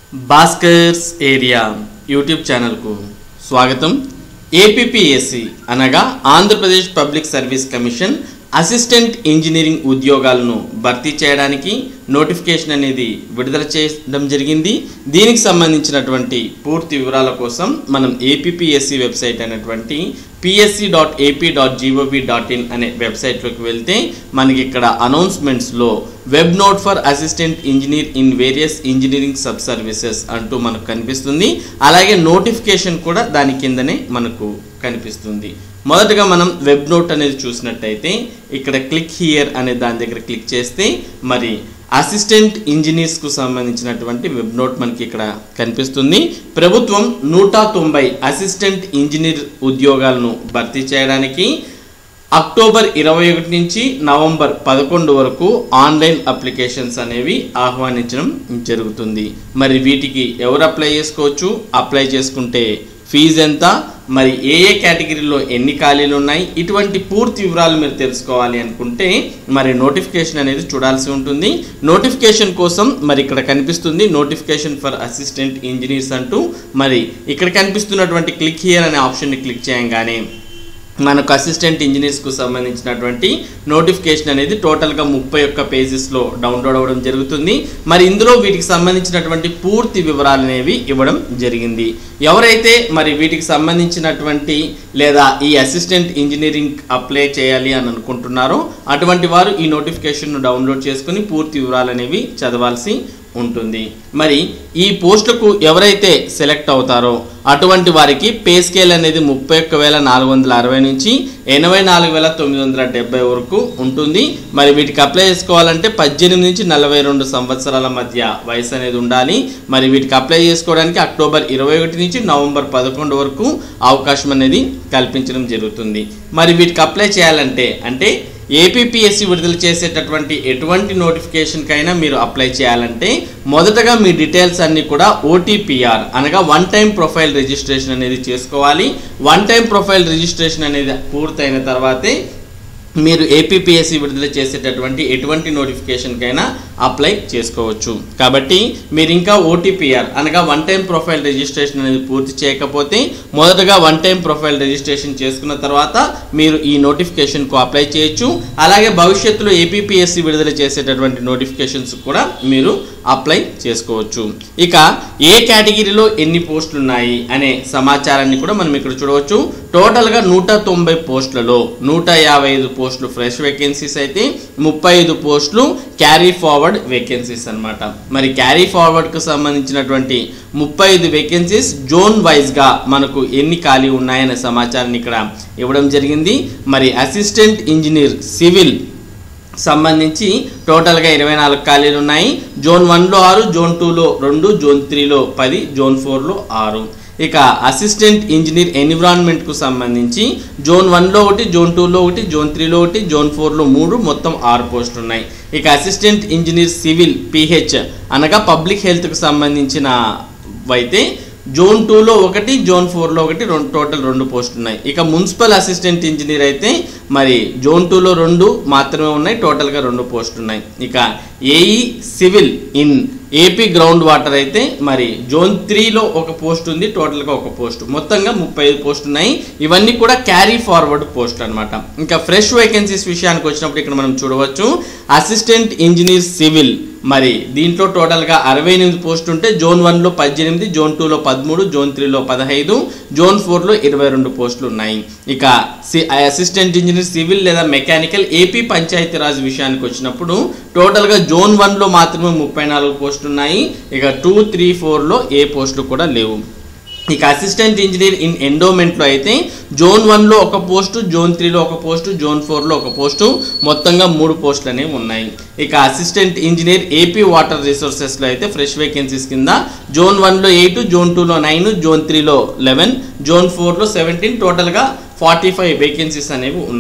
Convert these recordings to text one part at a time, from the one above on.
Bhaskar's area YouTube ఛానల్కు స్వాగతం APPSC అనగా Andhra Pradesh public service commission assistant engineering ఉద్యోగాలను భర్తీ చేయడానికి నోటిఫికేషన్ అనేది విడుదల చేయడం జరిగింది దీనికి సంబంధించినటువంటి పూర్తి వివరాల కోసం మనం ఏపీపీఎస్సి వెబ్సైట్ అయినటువంటి PSC dot AP dot GOV dot in అనే వెబ్సైట్లోకి వెళ్తే మనకి ఇక్కడ అనౌన్స్మెంట్స్లో web note for assistant engineer in various engineering sub services అంటూ మనకు కనిపిస్తుంది అలాగే నోటిఫికేషన్ కూడా దాని కిందనే మనకు కనిపిస్తుంది మొదటగా మనం వెబ్ నోట్ అనేది చూసినట్టయితే ఇక్కడ క్లిక్ హియర్ అనే దాని దగ్గర క్లిక్ చేస్తే మరి అసిస్టెంట్ ఇంజనీర్స్కు సంబంధించినటువంటి వెబ్ నోట్ మనకి ఇక్కడ కనిపిస్తుంది ప్రభుత్వం నూట తొంభై అసిస్టెంట్ ఇంజనీర్ ఉద్యోగాలను భర్తీ చేయడానికి అక్టోబర్ ఇరవై ఒకటి నుంచి నవంబర్ పదకొండు వరకు ఆన్లైన్ అప్లికేషన్స్ అనేవి ఆహ్వానించడం జరుగుతుంది మరి వీటికి ఎవరు అప్లై చేసుకోవచ్చు అప్లై చేసుకుంటే ఫీజు ఎంత మరి ఏ ఏ కేటగిరీలో ఎన్ని ఖాళీలు ఉన్నాయి ఇటువంటి పూర్తి వివరాలు మీరు తెలుసుకోవాలి అనుకుంటే మరి నోటిఫికేషన్ అనేది చూడాల్సి ఉంటుంది నోటిఫికేషన్ కోసం మరి ఇక్కడ కనిపిస్తుంది నోటిఫికేషన్ ఫర్ అసిస్టెంట్ ఇంజనీర్స్ అంటూ మరి ఇక్కడ కనిపిస్తున్నటువంటి క్లిక్ హియర్ అనే ఆప్షన్ని క్లిక్ చేయంగానే మనకు అసిస్టెంట్ ఇంజనీర్స్కు సంబంధించినటువంటి నోటిఫికేషన్ అనేది టోటల్గా ముప్పై ఒక్క పేజెస్లో డౌన్లోడ్ అవ్వడం జరుగుతుంది మరి ఇందులో వీటికి సంబంధించినటువంటి పూర్తి వివరాలు అనేవి ఇవ్వడం జరిగింది ఎవరైతే మరి వీటికి సంబంధించినటువంటి లేదా ఈ అసిస్టెంట్ ఇంజనీరింగ్ అప్లై చేయాలి అని అనుకుంటున్నారో అటువంటి వారు ఈ నోటిఫికేషన్ను డౌన్లోడ్ చేసుకుని పూర్తి వివరాలు అనేవి చదవాల్సి ఉంటుంది మరి ఈ పోస్టులకు ఎవరైతే సెలెక్ట్ అవుతారో అటువంటి వారికి పే స్కేల్ అనేది ముప్పై ఒక్క వేల నాలుగు వందల అరవై నుంచి ఎనభై నాలుగు వేల తొమ్మిది వందల డెబ్బై వరకు ఉంటుంది మరి వీటికి అప్లై చేసుకోవాలంటే పద్దెనిమిది నుంచి నలభై రెండు సంవత్సరాల మధ్య వయసు అనేది ఉండాలి మరి వీటికి అప్లై చేసుకోవడానికి అక్టోబర్ ఇరవై ఒకటి నుంచి నవంబర్ పదకొండు వరకు అవకాశం అనేది కల్పించడం జరుగుతుంది మరి వీటికి అప్లై చేయాలంటే అంటే ఏపీపీఎస్సి విడుదల చేసేటటువంటి ఎటువంటి నోటిఫికేషన్కైనా మీరు అప్లై చేయాలంటే మొదటగా మీ డీటెయిల్స్ అన్నీ కూడా ఓటీపీఆర్ అనగా వన్ టైం ప్రొఫైల్ రిజిస్ట్రేషన్ అనేది చేసుకోవాలి వన్ టైం ప్రొఫైల్ రిజిస్ట్రేషన్ అనేది పూర్తయిన తర్వాతే మీరు ఏపీపీఎస్సి విడుదల చేసేటటువంటి ఎటువంటి నోటిఫికేషన్కైనా అప్లై చేసుకోవచ్చు కాబట్టి మీరు ఇంకా ఓటీపీఆర్ అనగా వన్ టైం ప్రొఫైల్ రిజిస్ట్రేషన్ అనేది పూర్తి చేయకపోతే మొదటగా వన్ టైం ప్రొఫైల్ రిజిస్ట్రేషన్ చేసుకున్న తర్వాత మీరు ఈ నోటిఫికేషన్కు అప్లై చేయొచ్చు అలాగే భవిష్యత్తులో ఏపీపీఎస్సి విడుదల చేసేటటువంటి నోటిఫికేషన్స్ కూడా మీరు అప్లై చేసుకోవచ్చు ఇక ఏ కేటగిరీలో ఎన్ని పోస్టులు ఉన్నాయి అనే సమాచారాన్ని కూడా మనం ఇక్కడ చూడవచ్చు టోటల్గా నూట తొంభై పోస్టులలో నూట యాభై ఐదు పోస్టులు ఫ్రెష్ వేకెన్సీస్ అయితే ముప్పై ఐదు పోస్టులు క్యారీ ఫార్వర్డ్ వేకెన్సీస్ అన్నమాట మరి క్యారీ ఫార్వర్డ్కు సంబంధించినటువంటి ముప్పై ఐదు వేకెన్సీస్ జోన్ వైజ్గా మనకు ఎన్ని ఖాళీ ఉన్నాయనే సమాచారాన్ని ఇక్కడ ఇవ్వడం జరిగింది మరి అసిస్టెంట్ ఇంజనీర్ సివిల్ సంబంధించి టోటల్గా ఇరవై నాలుగు ఖాళీలు ఉన్నాయి జోన్ వన్లో ఆరు జోన్ టూలో రెండు జోన్ త్రీలో పది జోన్ ఫోర్లో ఆరు ఇక అసిస్టెంట్ ఇంజనీర్ ఎన్విరాన్మెంట్కు సంబంధించి జోన్ వన్లో ఒకటి జోన్ టూలో ఒకటి జోన్ త్రీలో ఒకటి జోన్ ఫోర్లో మూడు మొత్తం ఆరు పోస్టులు ఉన్నాయి ఇక అసిస్టెంట్ ఇంజనీర్ సివిల్ పిహెచ్ అనగా పబ్లిక్ హెల్త్కు సంబంధించిన అయితే జోన్ టూలో ఒకటి జోన్ ఫోర్లో ఒకటి రెండు టోటల్ రెండు పోస్టులు ఉన్నాయి ఇక మున్సిపల్ అసిస్టెంట్ ఇంజనీర్ అయితే మరి జోన్ టూలో రెండు మాత్రమే ఉన్నాయి టోటల్గా రెండు పోస్టులు ఉన్నాయి ఇక AE civil in AP ground water అయితే మరి జోన్ త్రీలో ఒక పోస్ట్ ఉంది టోటల్గా ఒక పోస్ట్ మొత్తంగా ముప్పై ఐదు పోస్ట్ ఉన్నాయి ఇవన్నీ కూడా క్యారీ ఫార్వర్డ్ పోస్ట్ అనమాట ఇంకా ఫ్రెష్ వేకెన్సీస్ విషయానికి వచ్చినప్పుడు ఇక్కడ మనం చూడవచ్చు అసిస్టెంట్ ఇంజనీర్ సివిల్ మరి దీంట్లో టోటల్గా అరవై ఎనిమిది పోస్ట్ ఉంటే జోన్ వన్లో పద్దెనిమిది జోన్ టూలో పదమూడు జోన్ త్రీలో పదహైదు జోన్ ఫోర్లో ఇరవై రెండు పోస్టులు ఉన్నాయి ఇక సి అసిస్టెంట్ ఇంజనీర్ సివిల్ లేదా మెకానికల్ ఏపీ పంచాయతీరాజ్ విషయానికి వచ్చినప్పుడు టోటల్గా జోన్ వన్లో మాత్రమే ముప్పై నాలుగు పోస్టులు ఉన్నాయి ఇక టూ త్రీ ఫోర్లో ఏ పోస్టులు కూడా లేవు ఇక అసిస్టెంట్ ఇంజనీర్ ఇన్ ఎండోమెంట్లో అయితే జోన్ వన్లో ఒక పోస్టు జోన్ త్రీలో ఒక పోస్టు జోన్ ఫోర్లో ఒక పోస్టు మొత్తంగా మూడు పోస్టులు అనేవి ఉన్నాయి ఇక అసిస్టెంట్ ఇంజనీర్ ఏపీ వాటర్ రిసోర్సెస్లో అయితే ఫ్రెష్ వేకెన్సీస్ కింద జోన్ వన్లో ఎయిట్ జోన్ టూలో నైన్ జోన్ త్రీలో లెవెన్ జోన్ ఫోర్లో సెవెంటీన్ టోటల్గా ఫార్టీ ఫైవ్ వేకెన్సీస్ అనేవి ఉన్నాయి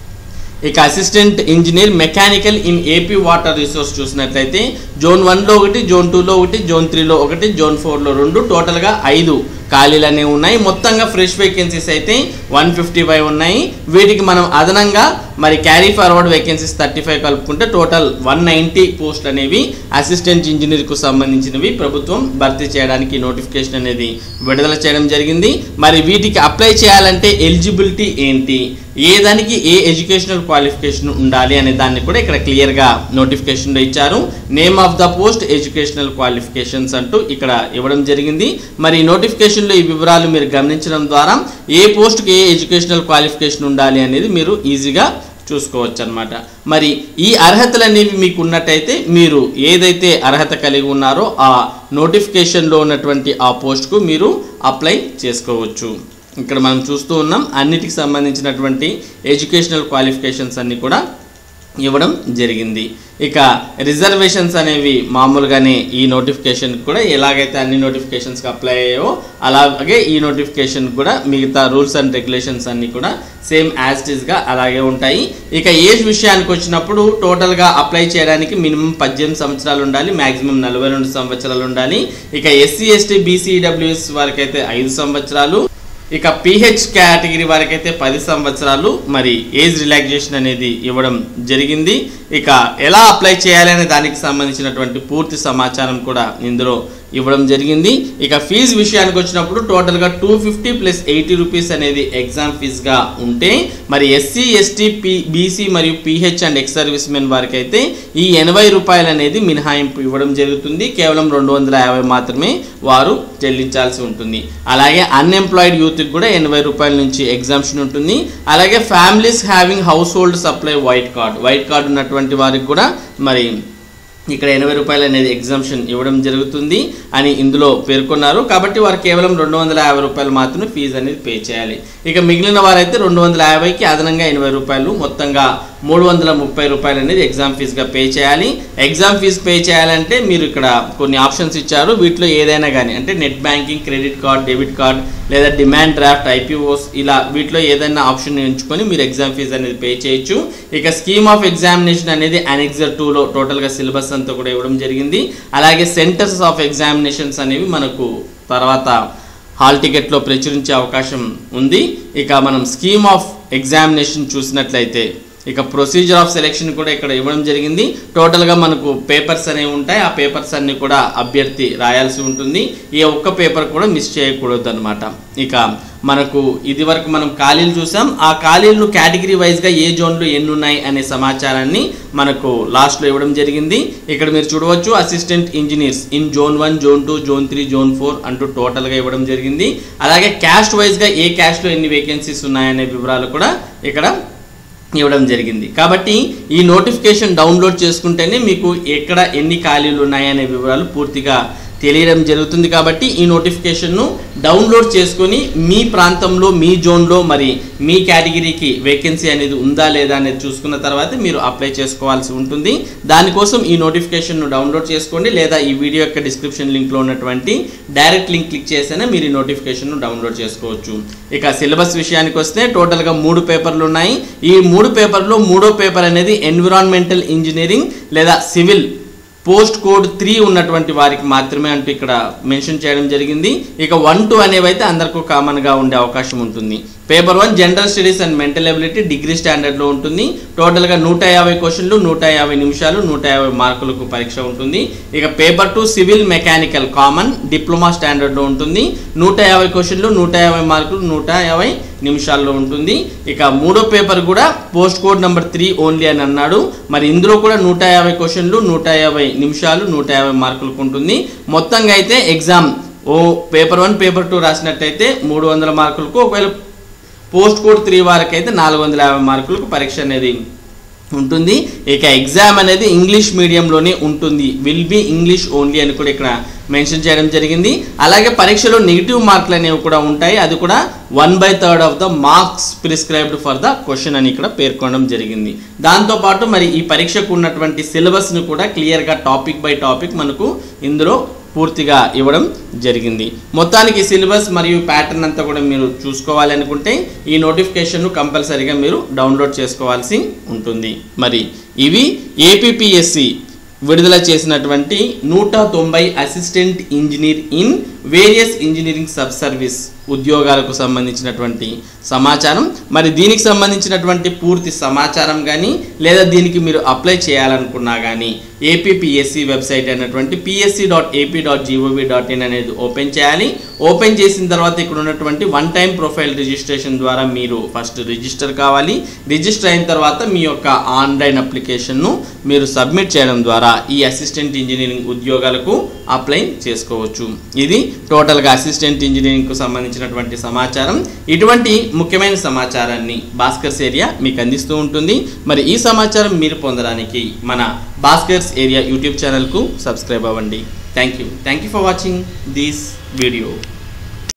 ఇక assistant engineer mechanical in AP water resource చూసినట్లయితే జోన్ వన్లో ఒకటి జోన్ టూలో ఒకటి జోన్ త్రీలో ఒకటి జోన్ ఫోర్లో రెండు టోటల్గా ఐదు ఖాళీలు అనేవి ఉన్నాయి మొత్తంగా ఫ్రెష్ వేకెన్సీస్ అయితే వన్ ఫిఫ్టీ ఫైవ్ ఉన్నాయి వీటికి మనం అదనంగా మరి carry forward vacancies thirty five కలుపుకుంటే టోటల్ వన్ నైంటీ పోస్ట్ అనేవి అసిస్టెంట్ ఇంజనీర్కు సంబంధించినవి ప్రభుత్వం భర్తీ చేయడానికి నోటిఫికేషన్ అనేది విడుదల చేయడం జరిగింది మరి వీటికి అప్లై చేయాలంటే ఎలిజిబిలిటీ ఏంటి ఏ దానికి ఏ ఎడ్యుకేషనల్ క్వాలిఫికేషన్ ఉండాలి అనే దాన్ని కూడా ఇక్కడ క్లియర్గా నోటిఫికేషన్లో ఇచ్చారు name of the post educational qualifications అంటూ ఇక్కడ ఇవ్వడం జరిగింది మరి ఈ నోటిఫికేషన్లో ఈ వివరాలు మీరు గమనించడం ద్వారా ఏ పోస్ట్కి ఏ ఎడ్యుకేషనల్ క్వాలిఫికేషన్ ఉండాలి అనేది మీరు ఈజీగా చూసుకోవచ్చు అనమాట మరి ఈ అర్హతలు అనేవి మీకు ఉన్నట్టయితే మీరు ఏదైతే అర్హత కలిగి ఉన్నారో ఆ నోటిఫికేషన్లో ఉన్నటువంటి ఆ పోస్ట్కు మీరు అప్లై చేసుకోవచ్చు ఇక్కడ మనం చూస్తూ ఉన్నాం అన్నిటికి సంబంధించినటువంటి ఎడ్యుకేషనల్ క్వాలిఫికేషన్స్ అన్నీ కూడా ఇవ్వడం జరిగింది ఇక రిజర్వేషన్స్ అనేవి మామూలుగానే ఈ నోటిఫికేషన్ కూడా ఎలాగైతే అన్ని నోటిఫికేషన్స్కి అప్లై అయ్యాయో అలాగే ఈ నోటిఫికేషన్ కూడా మిగతా రూల్స్ అండ్ రెగ్యులేషన్స్ అన్నీ కూడా సేమ్ యాజ్ గా అలాగే ఉంటాయి ఇక ఏజ్ విషయానికి వచ్చినప్పుడు టోటల్గా అప్లై చేయడానికి మినిమం పద్దెనిమిది సంవత్సరాలు ఉండాలి మాక్సిమం నలభై రెండు సంవత్సరాలు ఉండాలి ఇక ఎస్సీ ఎస్టీ బీసీడబ్ల్యూఎస్ వారికి అయితే ఐదు సంవత్సరాలు ఇక పిహెచ్ కేటగిరీ వారికి అయితే పది సంవత్సరాలు మరి ఏజ్ రిలాక్సేషన్ అనేది ఇవ్వడం జరిగింది ఇక ఎలా అప్లై చేయాలి అనే దానికి సంబంధించినటువంటి పూర్తి సమాచారం కూడా ఇందులో ఇవ్వడం జరిగింది ఇక ఫీజు విషయానికి వచ్చినప్పుడు టోటల్గా two fifty plus eighty rupees అనేది ఎగ్జామ్ ఫీజుగా ఉంటే మరి ఎస్సీ ఎస్టీ పి బీసీ మరియు PH and ex servicemen వారికి అయితే ఈ ఎనభై రూపాయలు అనేది మినహాయింపు ఇవ్వడం జరుగుతుంది కేవలం రెండు వందల యాభై మాత్రమే వారు చెల్లించాల్సి ఉంటుంది అలాగే అన్ఎంప్లాయిడ్ యూత్కి కూడా ఎనభై రూపాయల నుంచి ఎగ్జామ్షన్ ఉంటుంది అలాగే families having household supply white card white card ఉన్నటువంటి వారికి కూడా మరి ఇక్కడ ఎనభై రూపాయలు అనేది ఎగ్జామ్షన్ ఇవ్వడం జరుగుతుంది అని ఇందులో పేర్కొన్నారు కాబట్టి వారు కేవలం రెండు వందల యాభై రూపాయలు మాత్రమే ఫీజు అనేది పే చేయాలి ఇక మిగిలిన వారైతే రెండు వందల యాభైకి అదనంగా ఎనభై రూపాయలు మొత్తంగా మూడు వందల ముప్పై రూపాయలు అనేది ఎగ్జామ్ ఫీజుగా పే చేయాలి ఎగ్జామ్ ఫీజు పే చేయాలంటే మీరు ఇక్కడ కొన్ని ఆప్షన్స్ ఇచ్చారు వీటిలో ఏదైనా కానీ అంటే net banking credit card debit card లేదా డిమాండ్ డ్రాఫ్ట్ ఐపీఓస్ ఇలా వీటిలో ఏదైనా ఆప్షన్ ఎంచుకొని మీరు ఎగ్జామ్ ఫీజు అనేది పే చేయొచ్చు ఇక స్కీమ్ ఆఫ్ ఎగ్జామినేషన్ అనేది అనెక్సర్ టూలో టోటల్గా సిలబస్ అంతా కూడా ఇవ్వడం జరిగింది అలాగే సెంటర్స్ ఆఫ్ ఎగ్జామినేషన్స్ అనేవి మనకు తర్వాత హాల్ టికెట్లో ప్రచురించే అవకాశం ఉంది ఇక మనం స్కీమ్ ఆఫ్ ఎగ్జామినేషన్ చూసినట్లయితే ఇక ప్రొసీజర్ ఆఫ్ సెలెక్షన్ కూడా ఇక్కడ ఇవ్వడం జరిగింది టోటల్గా మనకు పేపర్స్ అనేవి ఉంటాయి ఆ పేపర్స్ అన్ని కూడా అభ్యర్థి రాయాల్సి ఉంటుంది ఏ ఒక్క పేపర్ కూడా మిస్ చేయకూడదు అనమాట ఇక మనకు ఇది వరకు మనం ఖాళీలు చూసాం ఆ ఖాళీలు కేటగిరీ వైజ్గా ఏ జోన్లు ఎన్ని ఉన్నాయి అనే సమాచారాన్ని మనకు లాస్ట్లో ఇవ్వడం జరిగింది ఇక్కడ మీరు చూడవచ్చు assistant engineers in zone one zone two zone three zone four అంటూ టోటల్గా ఇవ్వడం జరిగింది అలాగే క్యాస్ట్ వైజ్గా ఏ క్యాస్ట్లో ఎన్ని వేకెన్సీస్ ఉన్నాయనే వివరాలు కూడా ఇక్కడ ఇవ్వడం జరిగింది కాబట్టి ఈ నోటిఫికేషన్ డౌన్లోడ్ చేసుకుంటేనే మీకు ఎక్కడ ఎన్ని ఖాళీలు ఉన్నాయనే వివరాలు పూర్తిగా తెలియడం జరుగుతుంది కాబట్టి ఈ నోటిఫికేషన్ను డౌన్లోడ్ చేసుకొని మీ ప్రాంతంలో మీ జోన్లో మరి మీ కేటగిరీకి వేకెన్సీ అనేది ఉందా లేదా అనేది చూసుకున్న తర్వాత మీరు అప్లై చేసుకోవాల్సి ఉంటుంది దానికోసం ఈ నోటిఫికేషన్ను డౌన్లోడ్ చేసుకోండి లేదా ఈ వీడియో యొక్క డిస్క్రిప్షన్ లింక్లో ఉన్నటువంటి డైరెక్ట్ లింక్ క్లిక్ చేస్తేనే మీరు ఈ నోటిఫికేషన్ను డౌన్లోడ్ చేసుకోవచ్చు ఇక సిలబస్ విషయానికి వస్తే టోటల్గా మూడు పేపర్లు ఉన్నాయి ఈ మూడు పేపర్లో మూడో పేపర్ అనేది ఎన్విరాన్మెంటల్ ఇంజనీరింగ్ లేదా సివిల్ పోస్ట్ కోడ్ త్రీ ఉన్నటువంటి వారికి మాత్రమే అంటూ ఇక్కడ మెన్షన్ చేయడం జరిగింది ఇక వన్ టూ అనేవి అయితే అందరికీ కామన్గా ఉండే అవకాశం ఉంటుంది paper one general studies and mental ability degree స్టాండర్డ్లో ఉంటుంది టోటల్గా నూట యాభై క్వశ్చన్లు నూట యాభై నిమిషాలు నూట యాభై మార్కులకు పరీక్ష ఉంటుంది ఇక paper two civil mechanical common diploma స్టాండర్డ్లో ఉంటుంది నూట యాభై క్వశ్చన్లు నూట యాభై మార్కులు నూట యాభై నిమిషాల్లో ఉంటుంది ఇక మూడో పేపర్ కూడా post code number three only అని అన్నాడు మరి ఇందులో కూడా నూట యాభై క్వశ్చన్లు నూట యాభై నిమిషాలు నూట యాభై మార్కులకు ఉంటుంది మొత్తంగా అయితే ఎగ్జామ్ ఓ పేపర్ వన్ పేపర్ టూ రాసినట్టయితే మూడు వందల మార్కులకు ఒకవేళ పోస్ట్ కోడ్ త్రీ వారికి అయితే నాలుగు వందల యాభై మార్కులకు పరీక్ష అనేది ఉంటుంది ఇక ఎగ్జామ్ అనేది ఇంగ్లీష్ మీడియంలోనే ఉంటుంది విల్ బి ఇంగ్లీష్ ఓన్లీ అని కూడా ఇక్కడ మెన్షన్ చేయడం జరిగింది అలాగే పరీక్షలో నెగిటివ్ మార్కులు అనేవి కూడా ఉంటాయి అది కూడా one by third of the marks prescribed for the question అని ఇక్కడ పేర్కొనడం జరిగింది దాంతోపాటు మరి ఈ పరీక్షకు ఉన్నటువంటి సిలబస్ను కూడా క్లియర్గా టాపిక్ బై టాపిక్ మనకు ఇందులో పూర్తిగా ఇవ్వడం జరిగింది మొత్తానికి సిలబస్ మరియు ప్యాటర్న్ అంతా కూడా మీరు చూసుకోవాలి అనుకుంటే ఈ నోటిఫికేషన్ను కంపల్సరీగా మీరు డౌన్లోడ్ చేసుకోవాల్సి ఉంటుంది మరి ఇవి ఏపీపీఎస్సి విడుదల చేసినటువంటి నూట తొంభై assistant engineer in various engineering sub service ఉద్యోగాలకు సంబంధించినటువంటి సమాచారం మరి దీనికి సంబంధించినటువంటి పూర్తి సమాచారం కానీ లేదా దీనికి మీరు అప్లై చేయాలనుకున్నా కానీ ఏపీపీఎస్సి వెబ్సైట్ అయినటువంటి PSC dot AP dot GOV dot in అనేది ఓపెన్ చేయాలి ఓపెన్ చేసిన తర్వాత ఇక్కడ ఉన్నటువంటి వన్ టైం ప్రొఫైల్ రిజిస్ట్రేషన్ ద్వారా మీరు ఫస్ట్ రిజిస్టర్ కావాలి రిజిస్టర్ అయిన తర్వాత మీ యొక్క ఆన్లైన్ అప్లికేషన్ను మీరు సబ్మిట్ చేయడం ద్వారా ఈ అసిస్టెంట్ ఇంజనీరింగ్ ఉద్యోగాలకు అప్లై చేసుకోవచ్చు ఇది టోటల్గా అసిస్టెంట్ ఇంజనీరింగ్కు సంబంధించినటువంటి సమాచారం ఇటువంటి ముఖ్యమైన సమాచారాన్ని భాస్కర్స్ ఏరియా మీకు అందిస్తూ ఉంటుంది మరి ఈ సమాచారం మీరు పొందడానికి మన భాస్కర్స్ ఏరియా యూట్యూబ్ ఛానల్కు సబ్స్క్రైబ్ అవ్వండి thank you thank you for watching this video